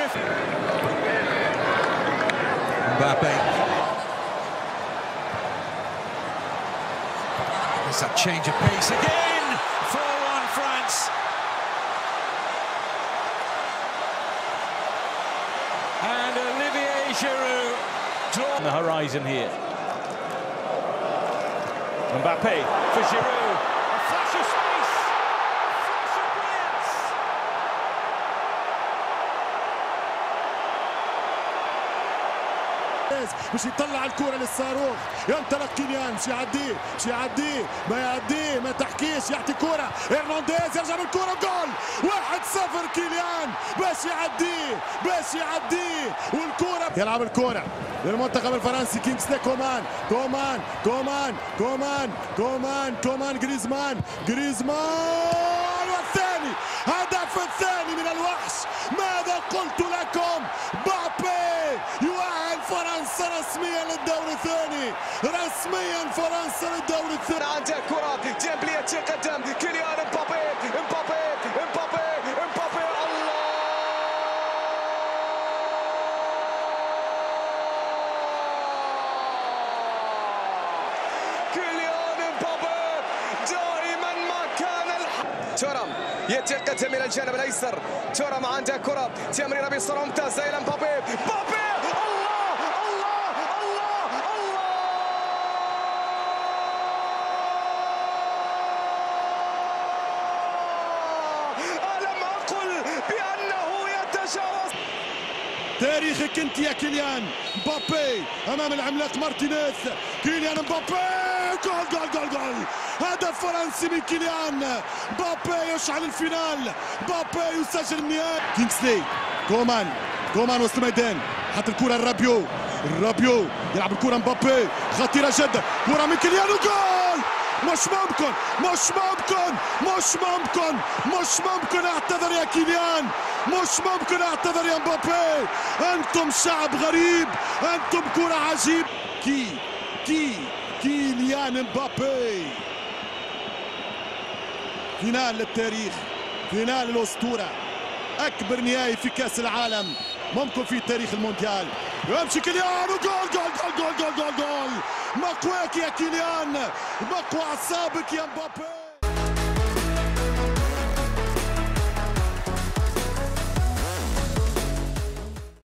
Mbappe. There's that change of pace again. 4-1 France. And Olivier Giroud draw on the horizon here. Mbappe for Giroud. A flash of space. A flash of brilliance. باش يطلع الكرة للصاروخ ينطلق كيليان باش يعديه باش يعديه ما يعديه ما تحكيش يعطي كرة هرنانديز يرجع بالكرة جول واحد صفر كيليان باش يعديه باش يعديه والكرة يلعب الكرة للمنتخب الفرنسي كينغسلي كومان كومان كومان كومان كومان كومان جريزمان جريزمان والثاني هدف الثاني من الوحش ماذا قلت لكم بابي يؤهل فرنسا رسميا للدور الثاني رسميا فرنسا للدور الثاني عنده كرة ديمبلي يتقدم كيليان مبابي مبابي مبابي مبابي الله كيليان مبابي دائما ما كان الحق ترام يتقدم الى الجانب الايسر ترام عنده كرة تمريرة بصورة ممتازة الى مبابي مبابي الله الله الله الله ألم أقل بأنه يتجاوز تاريخك انت يا كيليان مبابي امام العملاق مارتينيز كيليان مبابي جول جول جول جول هدف فرنسي من كيليان مبابي يشعل الفينال مبابي يسجل النهائي كينغسلي كومان كومان وسط الميدان حط الكره لرابيو رابيو يلعب الكره مبابي خطيره جدا كره من كيليان وجول مش ممكن مش ممكن مش ممكن مش ممكن اعتذر يا كيليان مش ممكن اعتذر يا مبابي انتم شعب غريب انتم كرة عجيب كي كي كيليان مبابي فينال للتاريخ فينال الاسطوره اكبر نهائي في كاس العالم ممكن في تاريخ المونديال يمشي كيليان وجول جول جول جول جول جول جول مقواك يا كيليان مقوى اعصابك يا مبابي